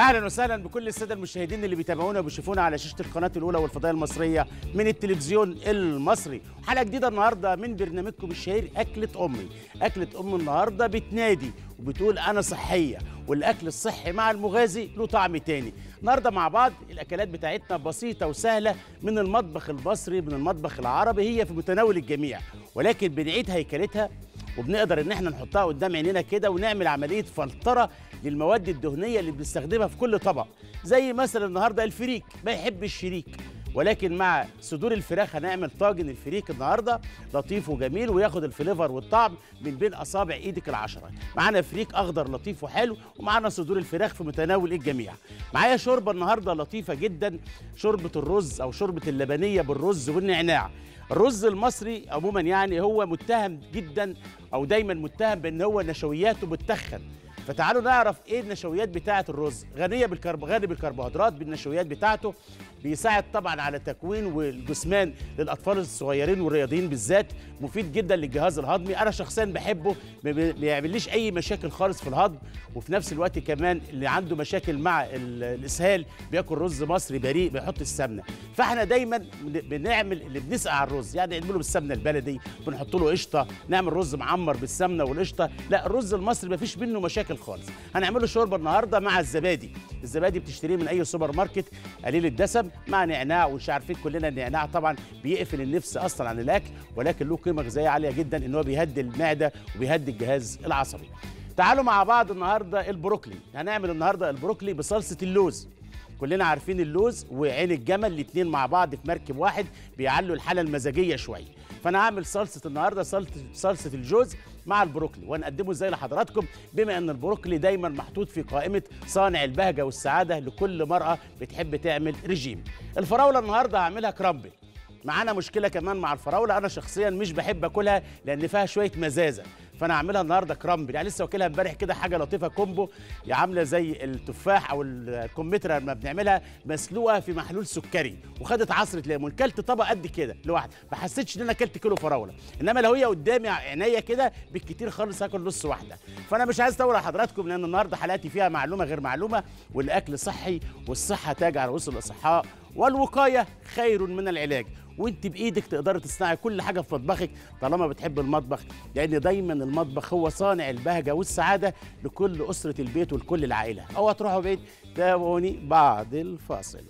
اهلا وسهلا بكل الساده المشاهدين اللي بيتابعونا وبيشوفونا على شاشه القناه الاولى والفضائيه المصريه من التلفزيون المصري حلقه جديده النهارده من برنامجكم الشهير اكله امي اكله ام النهارده بتنادي وبتقول انا صحيه والاكل الصحي مع المغازي له طعم تاني النهارده مع بعض الاكلات بتاعتنا بسيطه وسهله من المطبخ المصري من المطبخ العربي هي في متناول الجميع ولكن بنعيد هيكلتها وبنقدر ان احنا نحطها قدام عينينا كده ونعمل عمليه فلتره للمواد الدهنيه اللي بنستخدمها في كل طبق زي مثلا النهارده الفريك ما يحب الشريك ولكن مع صدور الفراخ هنعمل طاجن الفريك النهارده لطيف وجميل وياخد الفليفر والطعم من بين اصابع ايدك العشره معانا فريك اخضر لطيف وحلو ومعانا صدور الفراخ في متناول الجميع معايا شوربه النهارده لطيفه جدا شوربه الرز او شوربه اللبنيه بالرز والنعناع الرز المصري عموما يعني هو متهم جدا او دايما متهم بان هو نشوياته بتخن فتعالوا نعرف ايه النشويات بتاعه الرز غنيه بالكرب غني بالكربوهيدرات بالنشويات بتاعته بيساعد طبعا على تكوين والجسمان للاطفال الصغيرين والرياضيين بالذات مفيد جدا للجهاز الهضمي انا شخصيا بحبه ما بيعمليش اي مشاكل خالص في الهضم وفي نفس الوقت كمان اللي عنده مشاكل مع الاسهال بياكل رز مصري بريء بيحط السمنه فاحنا دايما بنعمل اللي بنسقع الرز يعني نعمله بالسمنه البلدي بنحط له قشطه نعمل رز معمر بالسمنه والقشطه لا الرز المصري ما فيش منه مشاكل خالص هنعمله شوربه النهارده مع الزبادي الزبادي بتشتريه من اي سوبر ماركت قليل الدسم مع نعناع ومش عارفين كلنا النعناع طبعا بيقفل النفس اصلا عن الاكل ولكن له قيمه غذائيه عاليه جدا ان هو بيهدي المعده وبيهدي الجهاز العصبي تعالوا مع بعض النهارده البروكلي هنعمل النهارده البروكلي بصلصه اللوز كلنا عارفين اللوز وعين الجمل الاثنين مع بعض في مركب واحد بيعلوا الحاله المزاجيه شويه فانا هعمل صلصه النهارده صلصه صلصه الجوز مع البروكلي وهنقدمه ازاي لحضراتكم بما ان البروكلي دايما محطوط في قائمه صانع البهجه والسعاده لكل مراه بتحب تعمل رجيم الفراوله النهارده هعملها كرامبل معانا مشكله كمان مع الفراوله انا شخصيا مش بحب اكلها لان فيها شويه مزازه فانا هعملها النهارده كرامبل يعني لسه واكلها امبارح كده حاجه لطيفه كومبو عامله زي التفاح او الكمثرى لما بنعملها مسلوقه في محلول سكري وخدت عصره ليمون كلت طبق قد كده لوحده ما حسيتش ان انا كلت كيلو فراوله انما لو هي قدامي عينيا كده بالكتير خالص هاكل نص واحده فانا مش عايز اطول على حضراتكم لان النهارده حلقاتي فيها معلومه غير معلومه والاكل صحي والصحه تاج على رؤوس الاصحاء والوقايه خير من العلاج وانت بايدك تقدري تصنعي كل حاجه في مطبخك طالما بتحب المطبخ لان دايما المطبخ هو صانع البهجه والسعاده لكل اسره البيت ولكل العائله او هتروحوا بعيد تابعوني بعد الفاصل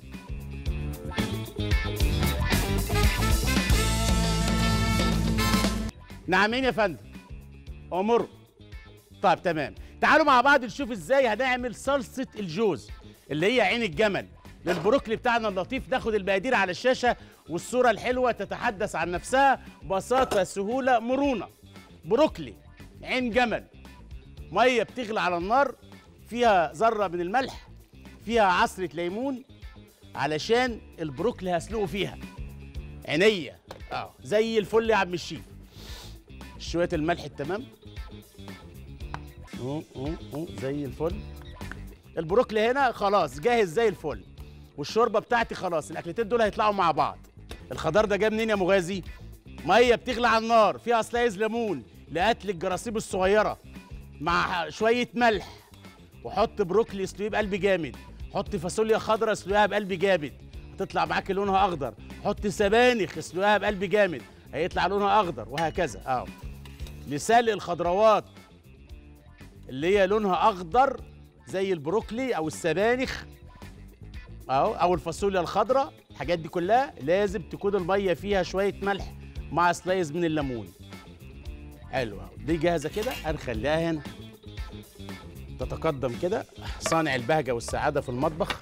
نعمين يا فندم امر طيب تمام تعالوا مع بعض نشوف ازاي هنعمل صلصه الجوز اللي هي عين الجمل للبروكلي بتاعنا اللطيف ناخد المقادير على الشاشه والصوره الحلوه تتحدث عن نفسها بساطه سهوله مرونه بروكلي عين جمل ميه بتغلي على النار فيها ذره من الملح فيها عصره ليمون علشان البروكلي هسلقه فيها عينيا اه زي الفل يا عم الشيف شويه الملح التمام أوه أوه أوه زي الفل البروكلي هنا خلاص جاهز زي الفل والشوربه بتاعتي خلاص الاكلتين دول هيطلعوا مع بعض الخضار ده جاي منين يا مغازي ميه بتغلي على النار فيها سلايز ليمون لقتل الجراثيم الصغيره مع شويه ملح وحط بروكلي اسلقيه بقلب جامد حط فاصوليا خضراء اسلقيها بقلب جامد هتطلع معاكي لونها اخضر حط سبانخ اسلقيها بقلب جامد هيطلع لونها اخضر وهكذا اه لسلق الخضروات اللي هي لونها اخضر زي البروكلي او السبانخ اهو او الفاصوليا الخضراء الحاجات دي كلها لازم تكون الميه فيها شويه ملح مع سلايز من الليمون حلو اهو دي جاهزه كده هنخليها هنا تتقدم كده صانع البهجه والسعاده في المطبخ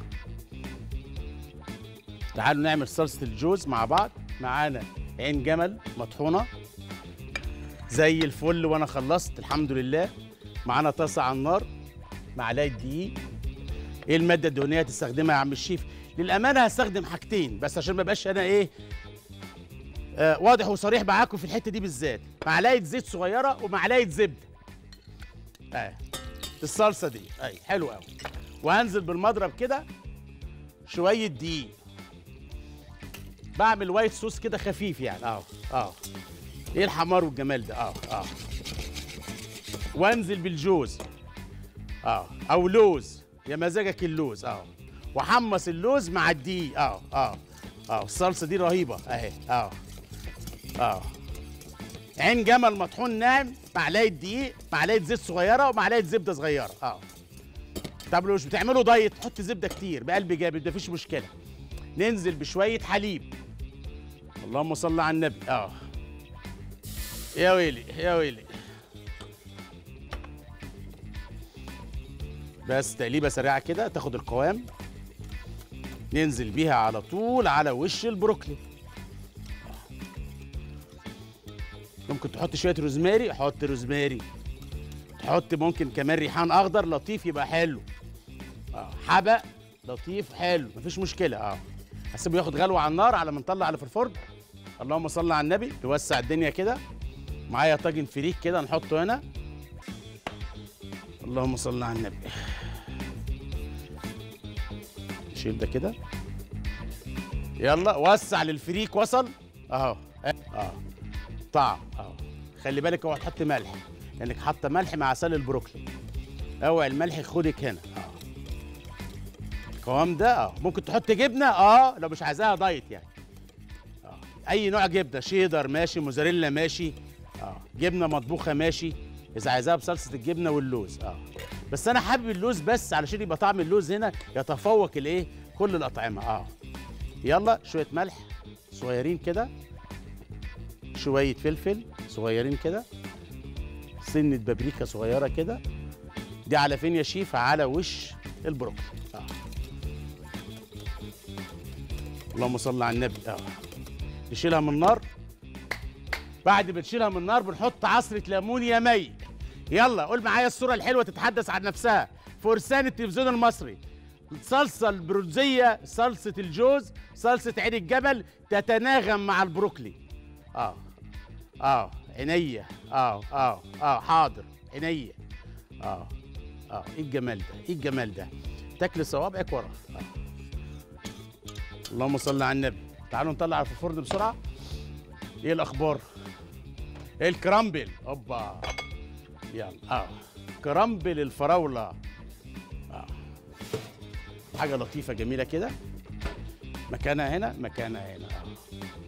تعالوا نعمل صلصه الجوز مع بعض معانا عين جمل مطحونه زي الفل وانا خلصت الحمد لله معانا طاسه على النار معلقه دقيق ايه الماده الدهنيه هتستخدمها يا عم الشيف للامانه هستخدم حاجتين بس عشان ما ابقاش انا ايه آه واضح وصريح معاكم في الحته دي بالذات معلقه زيت صغيره ومعلقه زبده اه الصلصه دي اي حلو قوي وهنزل بالمضرب كده شويه دقيق بعمل وايت صوص كده خفيف يعني اه اه ايه الحمار والجمال ده اه اه وانزل بالجوز اه او لوز يا مزاجك اللوز اه وحمص اللوز مع الدقيق اه اه اه الصلصه دي رهيبه اهي اه اه عين جمل مطحون ناعم معلقه دقيق معلقه زيت صغيره ومعلقه زبده صغيره اه طب لو مش بتعملوا دايت حط زبده كتير بقلب جامد مفيش مشكله ننزل بشويه حليب اللهم صل على النبي اه يا ويلي يا ويلي بس تقليبه سريعه كده تاخد القوام ننزل بيها على طول على وش البروكلي ممكن تحط شويه روزماري حط روزماري تحط ممكن كمان ريحان اخضر لطيف يبقى حلو اه حبق لطيف حلو مفيش مشكله اه هسيبه ياخد غلوه على النار على ما نطلع اللي في الفرن اللهم صل على النبي نوسع الدنيا كده معايا طاجن فريك كده نحطه هنا اللهم صل على النبي نشيل ده كده يلا وسع للفريك وصل اهو اه طعم اهو خلي بالك اوعى تحط ملح لانك حاطه ملح مع عسل البروكلي اوعى الملح ياخدك هنا اه القوام ده اه ممكن تحط جبنه اه لو مش عايزاها دايت يعني اه اي نوع جبنه شيدر ماشي موزاريلا ماشي اه جبنه مطبوخه ماشي اذا عايزاها بصلصه الجبنه واللوز اه بس انا حابب اللوز بس علشان يبقى طعم اللوز هنا يتفوق الايه كل الاطعمه اه يلا شويه ملح صغيرين كده شويه فلفل صغيرين كده سنه بابريكا صغيره كده دي على فين يا شيف على وش البروكلي آه. اللهم صل على النبي اه نشيلها من النار بعد ما نشيلها من النار بنحط عصرة ليمون يا مي يلا قول معايا الصورة الحلوة تتحدث عن نفسها فرسان التلفزيون المصري الصلصة البروزية صلصة الجوز صلصة عين الجبل تتناغم مع البروكلي اه اه عينيا اه اه اه حاضر عينيا اه اه ايه الجمال ده ايه الجمال ده تاكل صوابعك ورا آه. اللهم صل على النبي تعالوا نطلع في الفرن بسرعه ايه الاخبار ايه الكرامبل اوبا يلا اه كرامبل الفراوله اه حاجه لطيفه جميله كده مكانها هنا مكانها هنا آه.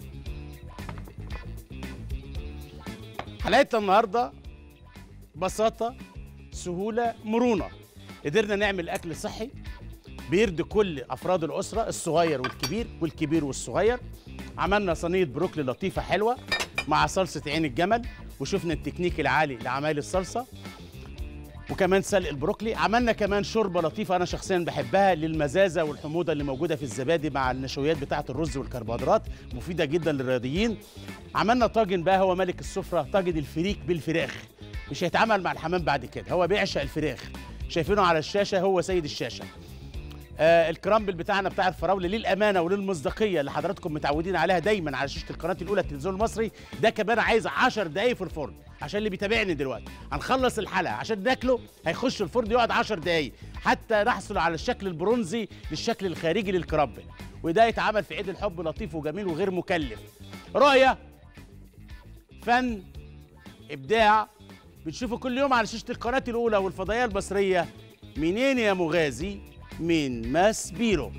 حلقتنا النهارده بساطه سهوله مرونه قدرنا نعمل اكل صحي بيرضي كل افراد الاسره الصغير والكبير والكبير والصغير عملنا صينيه بروكلي لطيفه حلوه مع صلصه عين الجمل وشفنا التكنيك العالي لعمايل الصلصه وكمان سلق البروكلي عملنا كمان شوربه لطيفه انا شخصيا بحبها للمزازه والحموضه اللي موجوده في الزبادي مع النشويات بتاعه الرز والكربوهيدرات مفيده جدا للرياضيين عملنا طاجن بقى هو ملك السفره طاجن الفريك بالفراخ مش هيتعمل مع الحمام بعد كده هو بيعشق الفراخ شايفينه على الشاشه هو سيد الشاشه آه الكرامبل بتاعنا بتاع الفراوله للامانه وللمصداقيه اللي حضراتكم متعودين عليها دايما على شاشه القناه الاولى التلفزيون المصري ده كمان عايز 10 دقائق في الفرن عشان اللي بيتابعني دلوقتي هنخلص الحلقه عشان ناكله هيخش الفرن يقعد 10 دقائق حتى نحصل على الشكل البرونزي للشكل الخارجي للكرامبل وده يتعمل في عيد الحب لطيف وجميل وغير مكلف رؤيه فن ابداع بتشوفوا كل يوم على شاشه القناه الاولى والفضائيه المصريه منين يا مغازي من ماس بيرو